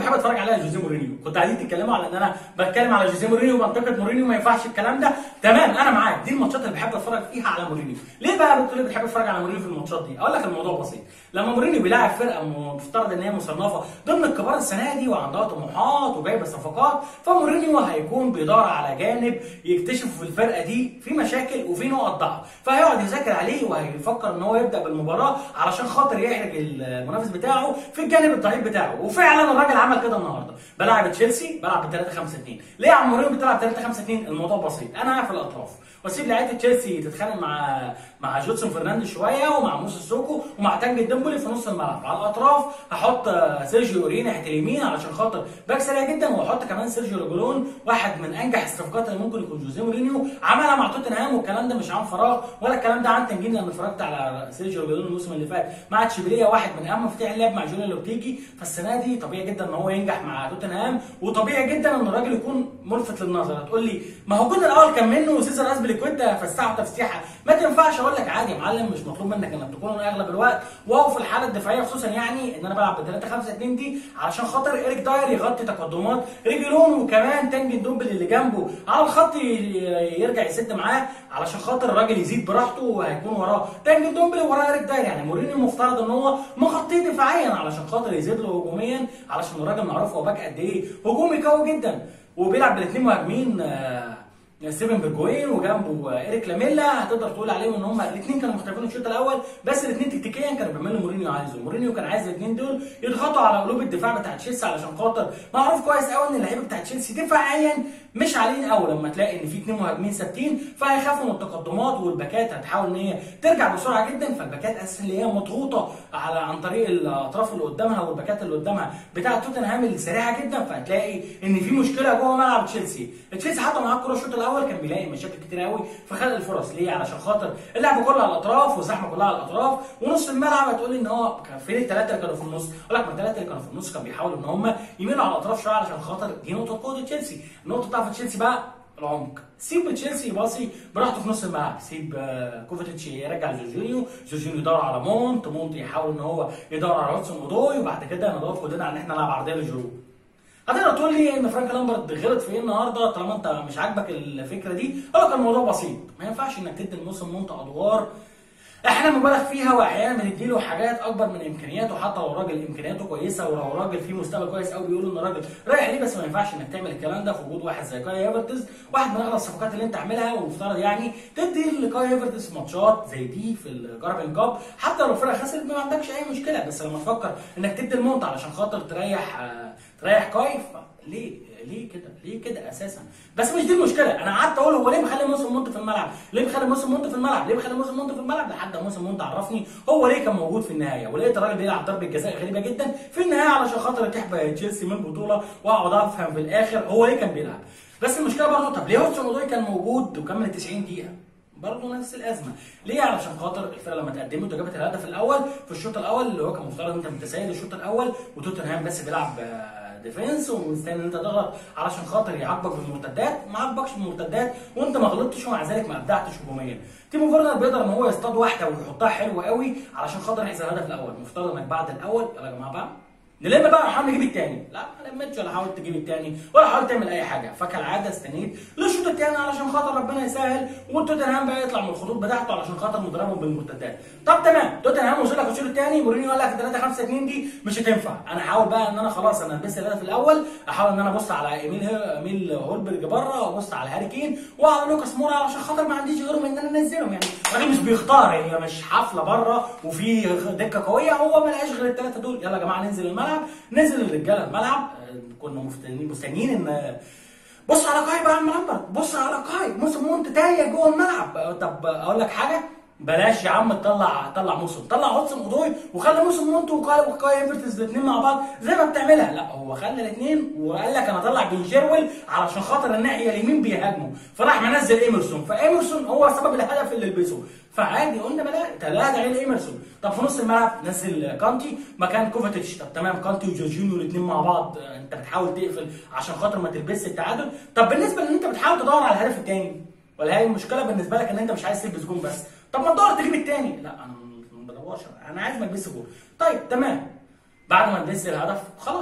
بحب اتفرج عليها جوزيه مورينيو كنت قاعدين تتكلموا على ان انا بتكلم على جوزيه مورينيو ومنطقه مورينيو ما ينفعش الكلام ده تمام انا معاك دي الماتشات اللي بحب اتفرج فيها على مورينيو ليه بقى بتقول لي بتحب تتفرج على مورينيو في الماتشات دي اقول لك الموضوع بسيط لما مورينيو بيلاعب فرقه مفترض ان هي مصنفه ضمن الكبار السنه دي وعندها طموحات وجايبه صفقات فمورينيو هيكون بيدور على جانب يكتشف في الفرقه دي في مشاكل وفي نقط ضعف فهيقعد يذاكر عليه وهيفكر ان هو يبدا بالمباراه علشان خاطر يحرج المنافس بتاعه في الجانب الضعيف بتاعه وفعلا الراجل عمل كده النهارده بلعب تشيلسي بلعب ب 3 5 2 ليه يا عم مورينيو بتلعب 3 5 2 الموضوع بسيط انا في الاطراف واسيب لعيبه تشيلسي تتخانق مع مع جودسون فرنانديز شويه ومع موسى سوكو ومع تانج الديمبلي في نص الملعب على الاطراف هحط سيرجيو اوري ناحيه اليمين علشان خاطر باك سريع جدا واحط كمان سيرجيو ريجولون واحد من انجح الصفقات اللي ممكن يكون جوزيه مورينيو عملها مع توتنهام والكلام ده مش عن فراغ ولا الكلام ده عن تنجين لما اتفرجت على سيرجيو ريجولون الموسم اللي فات مع تشيبيليا واحد من اهم مفاتيح اللعب مع جوليا لوبتيجي فالسنه دي طبيعي جدا ان هو ينجح مع توتنهام وطبيعي جدا ان الراجل يكون ملفت للنظر هتقول لي ما هو الجون الاول كان منه وسيزر اسبليكويتا فسحه تفسيحه ما تنفعش اقول لك عادي يا معلم مش مطلوب منك انك تكون اغلب الوقت واو في الحاله الدفاعيه خصوصا يعني ان انا بلعب ب 3 5 2 دي علشان خاطر ايريك داير يغطي تقدمات ريجلون وكمان تانج دومبل اللي جنبه على الخط يرجع يسد معاه علشان خاطر الراجل يزيد براحته وهيكون وراه تانج دومبل وراه ايريك داير يعني مورينيو المفترض ان هو مغطيه دفاعيا علشان خاطر يزيد له هجوميا علشان الراجل معروف هو باك قد ايه هجومي قوي جدا وبيلعب بالاثنين مهاجمين آه ستيفن بيرجوين وجنبه ايريك لاميلا هتقدر تقول عليهم ان هم الاثنين كانوا مختلفين الشوط الاول بس الاثنين تكتيكيا كانوا بيعملوا مورينيو عايزه مورينيو كان عايز الاثنين دول يضغطوا على قلوب الدفاع بتاع تشيلسي علشان خاطر معروف كويس قوي ان اللعيبه بتاع تشيلسي دفاعيا مش عاليين قوي لما تلاقي ان في اثنين مهاجمين ثابتين فهيخافوا من التقدمات والباكات هتحاول ان هي ترجع بسرعه جدا فالباكات اساسا اللي هي مضغوطه على عن طريق الاطراف اللي قدامها والباكات اللي قدامها بتاع توتنهام اللي سريعه جدا فهتلاقي ان في مشكله جوه ملعب تشيلسي تشيلسي حتى معاه الكوره الشوط الاول كان بيلاقي مشاكل كتير قوي في خلق الفرص ليه علشان خاطر اللعب كله على الاطراف والزحمه كلها على الاطراف ونص الملعب هتقول لي ان هو كان فين الثلاثه اللي كانوا في النص اقول لك ما الثلاثه اللي كانوا في النص كانوا بيحاولوا ان هم يميلوا على الاطراف شويه علشان خاطر دي نقطه قوه تشيلسي نقطه ضعف تشيلسي بقى العمق سيب تشيلسي باصي براحته في نص الملعب سيب كوفيتش يرجع جورجينيو جورجينيو يدور على مونت مونت يحاول ان هو يدور على هودسون اودوي وبعد كده ندور كلنا على ان احنا نلعب عرضيه لجيرو هتقدر تقول لي ان فرانك لامبرت غلط في ايه النهارده طالما انت مش عاجبك الفكره دي اقول لك الموضوع بسيط ما ينفعش انك تدي الموسم مونت ادوار احنا مبالغ فيها واحيانا بنديله حاجات اكبر من امكانياته حتى لو الراجل امكانياته كويسه ولو الراجل فيه مستقبل كويس قوي بيقولوا ان الراجل رايح ليه بس ما ينفعش انك تعمل الكلام ده في وجود واحد زي كاي هيفرتز واحد من اغلى الصفقات اللي انت عاملها والمفترض يعني تدي لكاي هيفرتز ماتشات زي دي في الجاربن كاب حتى لو الفرقه خسرت ما عندكش اي مشكله بس لما تفكر انك تدي المونت علشان خاطر تريح آه تريح كاي ليه ليه كده ليه كده اساسا بس مش دي المشكله انا قعدت اقول هو ليه مخلي موسم مونت في الملعب ليه مخلي موسم مونت في الملعب ليه مخلي موسم مونت في الملعب لحد ما موسم مونت عرفني هو ليه كان موجود في النهايه ولقيت الراجل بيلعب ضربه جزاء غريبه جدا في النهايه علشان خاطر تحبى تشيلسي من البطوله واقعد افهم في الاخر هو ليه كان بيلعب بس المشكله برضه طب ليه هودسون اودوي كان موجود وكمل 90 دقيقه برضه نفس الازمه ليه علشان خاطر الفرقه لما تقدمت وجابت الهدف الاول في الشوط الاول اللي هو كان مفترض انت متسيد الشوط الاول وتوتنهام بس بيلعب ديفنس ومستني ان انت تغلط علشان خاطر يعاقبك بالمرتدات ما عاقبكش بالمرتدات وانت ما غلطتش ومع ذلك ما ابدعتش هجوميا تيمو فيرنر بيقدر ان هو يصطاد واحده ويحطها حلوه قوي علشان خاطر يحسب الهدف الاول مفترض انك بعد الاول يلا يا جماعه بقى نلم بقى نحاول نجيب الثاني لا ما لمتش ولا حاولت تجيب الثاني ولا حاولت تعمل اي حاجه فكالعاده استنيت للشوط الثاني علشان خاطر ربنا يسهل وتوتنهام بقى يطلع من الخطوط بتاعته علشان خاطر نضربهم بالمرتدات طب تمام توتنهام وصل لك الشوط الثاني مورينيو قال لك 3 5 2 دي مش هتنفع انا هحاول بقى ان انا خلاص انا لبست الهدف الاول احاول ان انا ابص على ايميل ايميل هولبرج بره وابص على هاري كين وعلى لوكاس مورا علشان خاطر ما عنديش غيرهم ان انا انزلهم يعني الراجل مش بيختار هي مش حفله بره وفي دكه قويه هو ما لقاش غير الثلاثه دول يلا يا جماعه ننزل الملعب نزل الرجاله الملعب كنا مستنيين مستنيين ان بص على كاي بقى يا عم لامبرت بص على كاي موسم مونت تايه جوه الملعب طب اقول لك حاجه بلاش يا عم تطلع طلع موسم طلع هودسون اودوي وخلى موسم مونت وكاي وكاي ايفرتز الاثنين مع بعض زي ما بتعملها لا هو خلى الاثنين وقال لك انا اطلع بن شيرويل علشان خاطر الناحيه اليمين بيهاجموا فراح منزل ايمرسون فايمرسون هو سبب الهدف اللي لبسه فعادي قلنا بلا ثلاثه غير ايمرسون طب في نص الملعب نزل كانتي مكان كوفاتيتش طب تمام كانتي وجورجينيو الاثنين مع بعض انت بتحاول تقفل عشان خاطر ما تلبسش التعادل طب بالنسبه ان انت بتحاول تدور على الهدف الثاني ولا هي المشكله بالنسبه لك ان انت مش عايز تلبس جون بس طب ما تدور تجيب الثاني لا انا ما بدورش انا عايز ما البس جون طيب تمام بعد ما لبست الهدف خلاص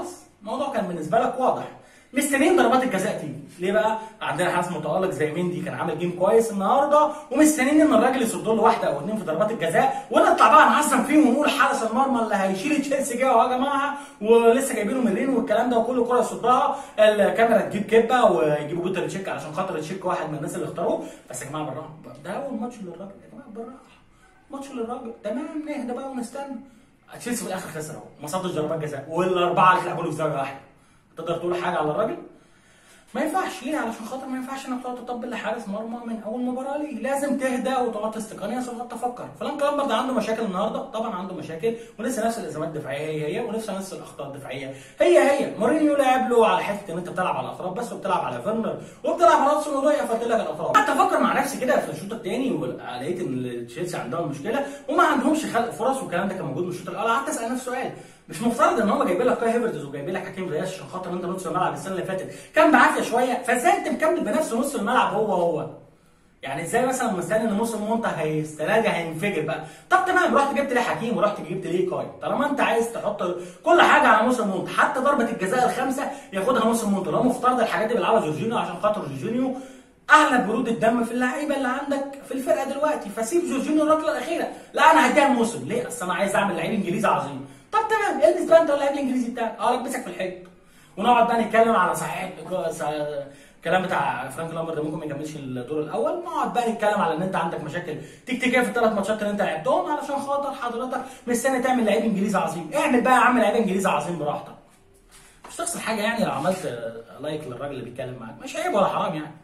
الموضوع كان بالنسبه لك واضح مستنيين ضربات الجزاء تيجي ليه بقى عندنا حارس متالق زي مندي كان عامل جيم كويس النهارده ومستنيين ان الراجل يصد له واحده او اثنين في ضربات الجزاء ونطلع بقى نعصم فيهم ونقول حارس المرمى اللي هيشيل تشيلسي جه اهو يا جماعه ولسه جايبينه من رينو والكلام ده وكل كره يصدها الكاميرا تجيب كبه ويجيبوا جوتر تشيك علشان خاطر تشيك واحد من الناس اللي اختاروه بس يا جماعه بالراحه ده اول ماتش للراجل يا جماعه بالراحه ماتش للراجل تمام نهدى بقى ونستنى تشيلسي في الاخر خسر اهو ما صدش ضربات جزاء والاربعه اللي اتلعبوا له في زاويه واحده تقدر تقول حاجه على الراجل ما ينفعش ليه علشان خاطر ما ينفعش انك تقعد تطبل لحارس مرمى من اول مباراه ليه لازم تهدى وتقعد تستقنية ثم تفكر فرانك لامبرد عنده مشاكل النهارده طبعا عنده مشاكل ولسه نفس الازمات الدفاعيه هي هي ولسه نفس الاخطاء الدفاعيه هي هي مورينيو لعب له على حته ان انت بتلعب على الاطراف بس وبتلعب على فيرنر وبتلعب على راسه وضيع فاتل لك الاطراف قعدت افكر مع نفسي كده في الشوط الثاني ولقيت ان تشيلسي عندهم مشكله وما عندهمش خلق فرص والكلام ده كان موجود من الشوط الاول قعدت اسال نفسي سؤال مش مفترض ان هم جايبين لك كاي هيفرتز وجايبين لك حكيم زياش عشان خاطر انت نص الملعب السنه اللي فاتت كان بعافيه شويه فازاي انت مكمل بنفس نص الملعب هو هو يعني ازاي مثلا مستني ان نص المنطقه هيستنادي هينفجر بقى طب تمام رحت جبت ليه حكيم ورحت جبت ليه كاي طالما انت عايز تحط كل حاجه على نص المنطقه حتى ضربه الجزاء الخامسه ياخدها نص المنطقه لو مفترض الحاجات دي بيلعبها جورجينيو عشان خاطر جورجينيو اعلى برود الدم في اللعيبه اللي عندك في الفرقه دلوقتي فسيب جورجينيو الركله الاخيره لا انا هديها الموسم ليه اصل انا عايز اعمل لعيب انجليزي عظيم طب تمام البس بقى انت اللعيب الانجليزي بتاعك اه البسك في الحيط ونقعد بقى نتكلم على صحيح الكلام بتاع فرانك لامبرد ممكن ما يكملش الدور الاول نقعد بقى نتكلم على ان انت عندك مشاكل تكتيكيه في الثلاث ماتشات اللي انت لعبتهم علشان خاطر حضرتك مستني تعمل لعيب انجليزي عظيم اعمل بقى يا عم لعيب انجليزي عظيم براحتك مش تخسر حاجه يعني لو عملت لايك للراجل اللي بيتكلم معاك مش عيب ولا حرام يعني